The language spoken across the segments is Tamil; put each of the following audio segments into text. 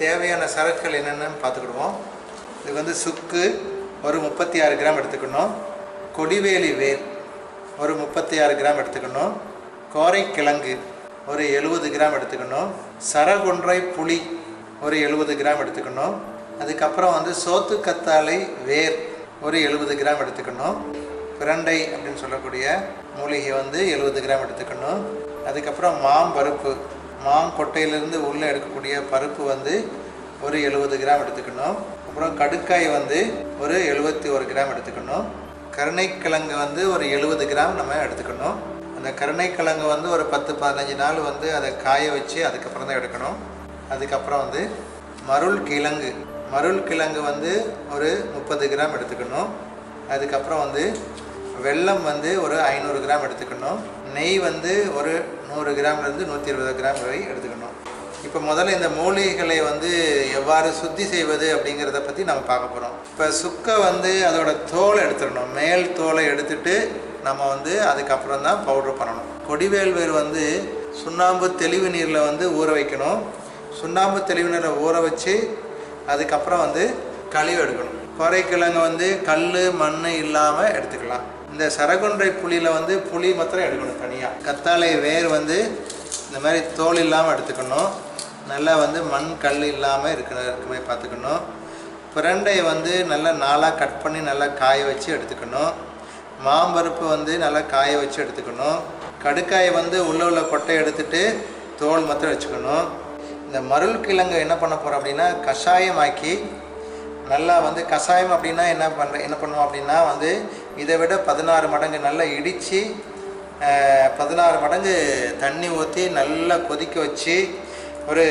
தேவையான சரக்குகள் என்னென்னு பார்த்துக்கிடுவோம் இது வந்து சுக்கு ஒரு முப்பத்தி ஆறு கிராம் எடுத்துக்கணும் கொடிவேலி வேர் ஒரு முப்பத்தி ஆறு கிராம் எடுத்துக்கணும் கோரைக்கிழங்கு ஒரு எழுபது கிராம் எடுத்துக்கணும் சரகொன்றை புளி ஒரு எழுபது கிராம் எடுத்துக்கணும் அதுக்கப்புறம் வந்து சோத்து கத்தாழை வேர் ஒரு எழுபது கிராம் எடுத்துக்கணும் பிரண்டை அப்படின்னு சொல்லக்கூடிய மூலிகை வந்து எழுபது கிராம் எடுத்துக்கணும் அதுக்கப்புறம் மாம் பருப்பு மாம் கொட்டையிலிருந்து உள்ளே எடுக்கக்கூடிய பருப்பு வந்து ஒரு எழுபது கிராம் எடுத்துக்கணும் அப்புறம் கடுக்காய் வந்து ஒரு எழுபத்தி ஒரு கிராம் எடுத்துக்கணும் கருணைக்கிழங்கு வந்து ஒரு எழுபது கிராம் நம்ம எடுத்துக்கணும் அந்த கருணைக்கிழங்கு வந்து ஒரு பத்து பதினஞ்சு நாள் வந்து அதை காய வச்சு அதுக்கப்புறம் தான் எடுக்கணும் அதுக்கப்புறம் வந்து மருள் கிழங்கு மருள் கிழங்கு வந்து ஒரு முப்பது கிராம் எடுத்துக்கணும் அதுக்கப்புறம் வந்து வெல்லம் வந்து ஒரு ஐநூறு கிராம் எடுத்துக்கணும் நெய் வந்து ஒரு நூறு கிராம்லேருந்து நூற்றி இருபது கிராம் வரை எடுத்துக்கணும் இப்போ முதல்ல இந்த மூலிகைகளை வந்து எவ்வாறு சுத்தி செய்வது அப்படிங்கிறத பற்றி நம்ம பார்க்க போகிறோம் இப்போ சுக்கை வந்து அதோட தோலை எடுத்துடணும் மேல் தோலை எடுத்துட்டு நம்ம வந்து அதுக்கப்புறம் தான் பவுட்ரு பண்ணணும் கொடிவேல் வேர் வந்து சுண்ணாம்பு தெளிவு நீரில் வந்து ஊற வைக்கணும் சுண்ணாம்பு தெளிவு நீரில் ஊற வச்சு அதுக்கப்புறம் வந்து கழிவு எடுக்கணும் கோரைக்கிழங்கு வந்து கல் மண் இல்லாமல் எடுத்துக்கலாம் இந்த சரகொன்றை புளியில் வந்து புளி மாத்திரம் எடுக்கணும் தனியாக கத்தாழை வேர் வந்து இந்த மாதிரி தோல் இல்லாமல் எடுத்துக்கணும் நல்லா வந்து மண் கல் இல்லாமல் இருக்கணும் இருக்குமே பார்த்துக்கணும் பிரண்டை வந்து நல்லா நாளாக கட் பண்ணி நல்லா காய வச்சு எடுத்துக்கணும் மாம்பருப்பு வந்து நல்லா காய வச்சு எடுத்துக்கணும் கடுக்காயை வந்து உள்ள உள்ள கொட்டை எடுத்துட்டு தோல் மாத்திரம் வச்சுக்கணும் இந்த மருள் கிழங்கு என்ன பண்ண போகிறோம் அப்படின்னா கஷாயமாக்கி நல்லா வந்து கஷாயம் அப்படின்னா என்ன பண்ணுற என்ன பண்ணுவோம் அப்படின்னா வந்து இதை விட பதினாறு மடங்கு நல்லா இடித்து பதினாறு மடங்கு தண்ணி ஊற்றி நல்லா கொதிக்க வச்சு ஒரு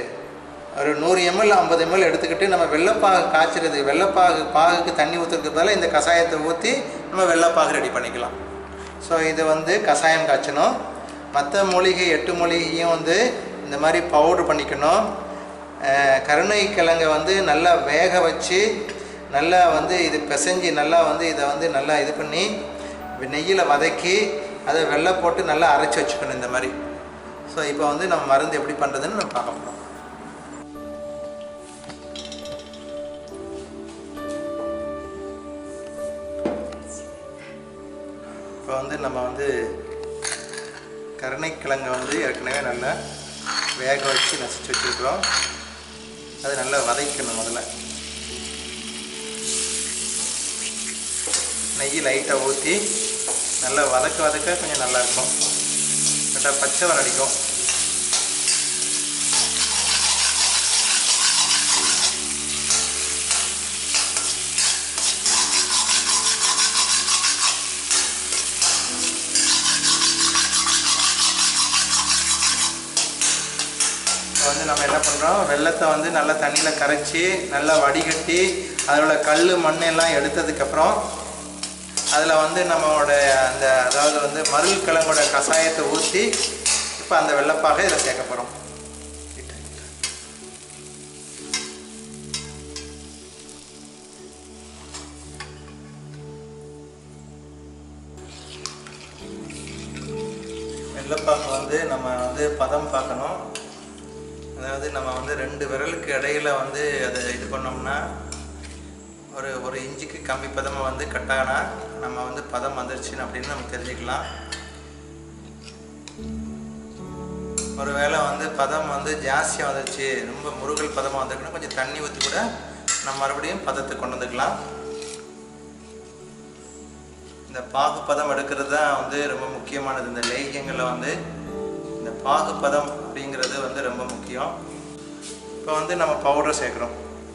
ஒரு நூறு எம்எல் ஐம்பது எம்எல் எடுத்துக்கிட்டு நம்ம வெள்ளைப்பாகு காய்ச்சறது வெள்ளைப்பாகு பாகுக்கு தண்ணி ஊற்றுறதுக்கு பதிலாக இந்த கஷாயத்தை ஊற்றி நம்ம வெள்ளைப்பாகு ரெடி பண்ணிக்கலாம் ஸோ இது வந்து கஷாயம் காய்ச்சணும் மற்ற மூலிகை எட்டு மூலிகையும் வந்து இந்த மாதிரி பவுட்ரு பண்ணிக்கணும் அஹ் கருணை கிழங்கை வந்து நல்லா வேக வச்சு நல்லா வந்து இது பிசைஞ்சு நல்லா வந்து இதை வந்து நல்லா இது பண்ணி நெய்யில் வதக்கி அதை வெள்ளை போட்டு நல்லா அரைச்சி வச்சுக்கணும் இந்த மாதிரி ஸோ இப்போ வந்து நம்ம மருந்து எப்படி பண்ணுறதுன்னு நம்ம பார்க்க போகிறோம் இப்போ வந்து நம்ம வந்து கருணைக்கிழங்கை வந்து ஏற்கனவே நல்லா வேக வச்சு நசிச்சு வச்சுருக்குறோம் அது நல்லா வதக்கணும் முதல்ல நெய் லைட்டாக ஊற்றி நல்லா வதக்க வதக்க கொஞ்சம் நல்லாயிருக்கும் கரெக்டாக பச்சை வர அடிக்கும் இப்போ வந்து நம்ம என்ன பண்ணுறோம் வெள்ளத்தை வந்து நல்லா தண்ணியில் கரைச்சி நல்லா வடிகட்டி அதோட கல் மண் எல்லாம் எடுத்ததுக்கப்புறம் அதில் வந்து நம்மளோட அந்த அதாவது வந்து மருள் கிழங்கோட கஷாயத்தை ஊற்றி இப்போ அந்த வெள்ளப்பாக இதில் சேர்க்க போகிறோம் வெள்ளப்பாக வந்து நம்ம வந்து பதம் பார்க்கணும் அதாவது நம்ம வந்து ரெண்டு விரலுக்கு இடையில வந்து அதை இது பண்ணோம்னா ஒரு ஒரு இன்ச்சுக்கு கம்மி பதமாக வந்து கட்டானா நம்ம வந்து பதம் வந்துருச்சுன்னு அப்படின்னு நம்ம தெரிஞ்சுக்கலாம் ஒருவேளை வந்து பதம் வந்து ஜாஸ்தியாக வந்துருச்சு ரொம்ப முருகல் பதமாக வந்திருக்குன்னா கொஞ்சம் தண்ணி ஊற்றி கூட நம்ம மறுபடியும் பதத்தை கொண்டு வந்துக்கலாம் இந்த பாகு பதம் எடுக்கிறது தான் வந்து ரொம்ப முக்கியமானது இந்த லேகியங்களில் வந்து இந்த பாகு பதம் அப்படிங்கிறது வந்து ரொம்ப முக்கியம் இப்போ வந்து நம்ம பவுடர் சேர்க்குறோம்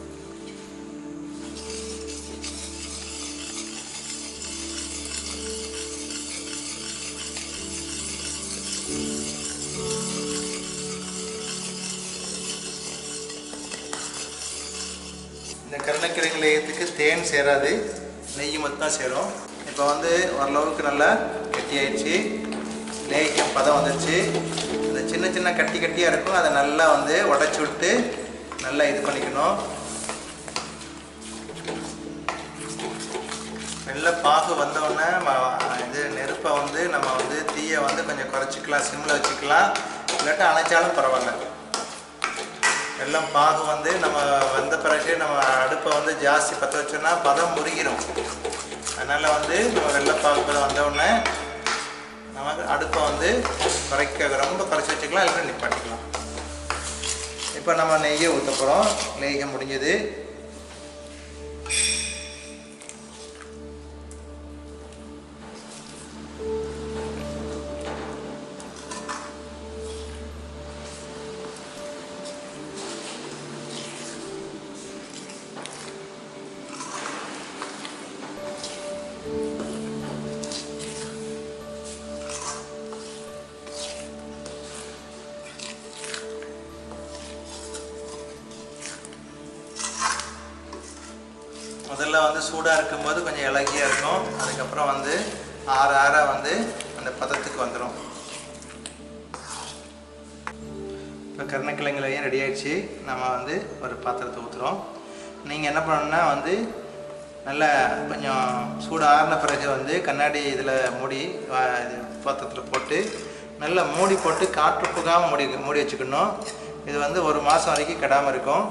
இந்த கருணக்கிழங்கு லேயத்துக்கு தேன் சேராது நெய் மட்டும் தான் சேரும் இப்போ வந்து ஓரளவுக்கு நல்லா கெட்டியாயிடுச்சு லேகியம் பதம் வந்துருச்சு இந்த சின்ன சின்ன கட்டி கட்டியாக இருக்கும் அதை நல்லா வந்து உடச்சி விட்டு நல்லா இது பண்ணிக்கணும் வெள்ளை பாகு வந்தோடனே இது நெருப்பை வந்து நம்ம வந்து தீயை வந்து கொஞ்சம் குறைச்சிக்கலாம் சிம்மில் வச்சுக்கலாம் இல்லாட்டி அணைச்சாலும் பரவாயில்ல வெல்லம் பாகு வந்து நம்ம வந்த பிறகு நம்ம அடுப்பை வந்து ஜாஸ்தி பற்ற வச்சோன்னா பதம் முருகிடும் அதனால் வந்து நம்ம வெள்ளைப்பாகு பதம் வந்த உடனே நமக்கு அடுப்பை வந்து குறைக்க ரொம்ப குறைச்சி வச்சுக்கலாம் இல்லை நிப்பாட்டிக்கலாம் இப்போ நம்ம நெய்யை ஊற்ற போகிறோம் நெய்யை முடிஞ்சது முதல்ல வந்து சூடாக இருக்கும்போது கொஞ்சம் இலகியாக இருக்கும் அதுக்கப்புறம் வந்து ஆற ஆற வந்து அந்த பதத்துக்கு வந்துடும் இப்போ கருணக்கிழங்குலையும் ரெடி ஆயிடுச்சு நம்ம வந்து ஒரு பாத்திரத்தை ஊற்றுறோம் நீங்கள் என்ன பண்ணணும்னா வந்து நல்லா கொஞ்சம் சூடு ஆறின பிறகு வந்து கண்ணாடி இதில் மூடி வா- இது பாத்திரத்தில் போட்டு நல்லா மூடி போட்டு காற்று புகாமல் மூடி மூடி வச்சுக்கணும் இது வந்து ஒரு மாதம் வரைக்கும் கெடாமல் இருக்கும்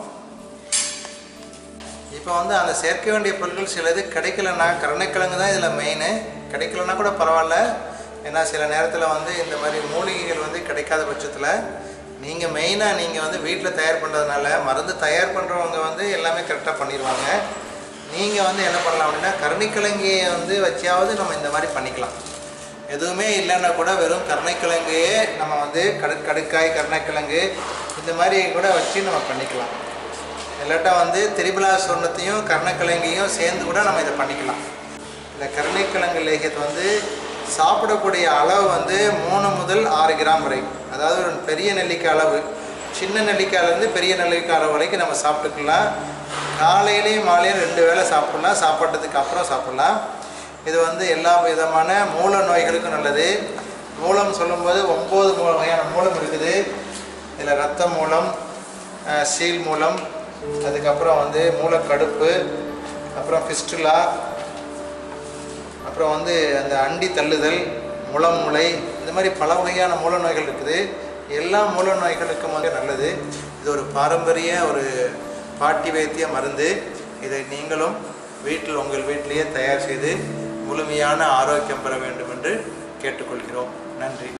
இப்போ வந்து அந்த சேர்க்க வேண்டிய பொருட்கள் சிலது கிடைக்கலன்னா கருணைக்கிழங்கு தான் இதில் மெயின் கிடைக்கலன்னா கூட பரவாயில்ல ஏன்னா சில நேரத்தில் வந்து இந்த மாதிரி மூலிகைகள் வந்து கிடைக்காத பட்சத்தில் நீங்கள் மெயினாக நீங்கள் வந்து வீட்டில் தயார் பண்ணுறதுனால மருந்து தயார் பண்ணுறவங்க வந்து எல்லாமே கரெக்டாக பண்ணிடுவாங்க நீங்கள் வந்து என்ன பண்ணலாம் அப்படின்னா கருணைக்கிழங்கையை வந்து வச்சாவது நம்ம இந்த மாதிரி பண்ணிக்கலாம் எதுவுமே இல்லைன்னா கூட வெறும் கருணைக்கிழங்கையே நம்ம வந்து கடு கடுக்காய் கருணைக்கிழங்கு இந்த மாதிரி கூட வச்சு நம்ம பண்ணிக்கலாம் இல்லாட்டா வந்து திரிபுலா சொர்ணத்தையும் கருணக்கிழங்கையும் சேர்ந்து கூட நம்ம இதை பண்ணிக்கலாம் இந்த கருணைக்கிழங்கு லேகியத்தை வந்து சாப்பிடக்கூடிய அளவு வந்து மூணு முதல் ஆறு கிராம் வரை அதாவது ஒரு பெரிய நெல்லிக்காய் அளவு சின்ன நெல்லிக்காயிலேருந்து பெரிய நெல்லிக்காய் அளவு வரைக்கும் நம்ம சாப்பிட்டுக்கலாம் காலையிலையும் மாலையும் ரெண்டு வேளை சாப்பிட்லாம் சாப்பிட்டதுக்கு அப்புறம் சாப்பிட்லாம் இது வந்து எல்லா விதமான மூல நோய்களுக்கும் நல்லது மூலம் சொல்லும்போது ஒம்பது மூ வகையான மூலம் இருக்குது இதில் ரத்த மூலம் அஹ், சீல் மூலம் அதுக்கப்புறம் வந்து மூலக்கடுப்பு அப்புறம் ஃபிஸ்டுலா அப்புறம் வந்து அந்த அண்டி தள்ளுதல் முளமுலை இந்த மாதிரி பல வகையான மூல நோய்கள் இருக்குது எல்லா மூல நோய்களுக்கும் வந்து நல்லது இது ஒரு பாரம்பரிய ஒரு பாட்டி வைத்திய மருந்து இதை நீங்களும் வீட்டில் உங்கள் வீட்டிலேயே தயார் செய்து முழுமையான ஆரோக்கியம் பெற வேண்டும் என்று கேட்டுக்கொள்கிறோம் நன்றி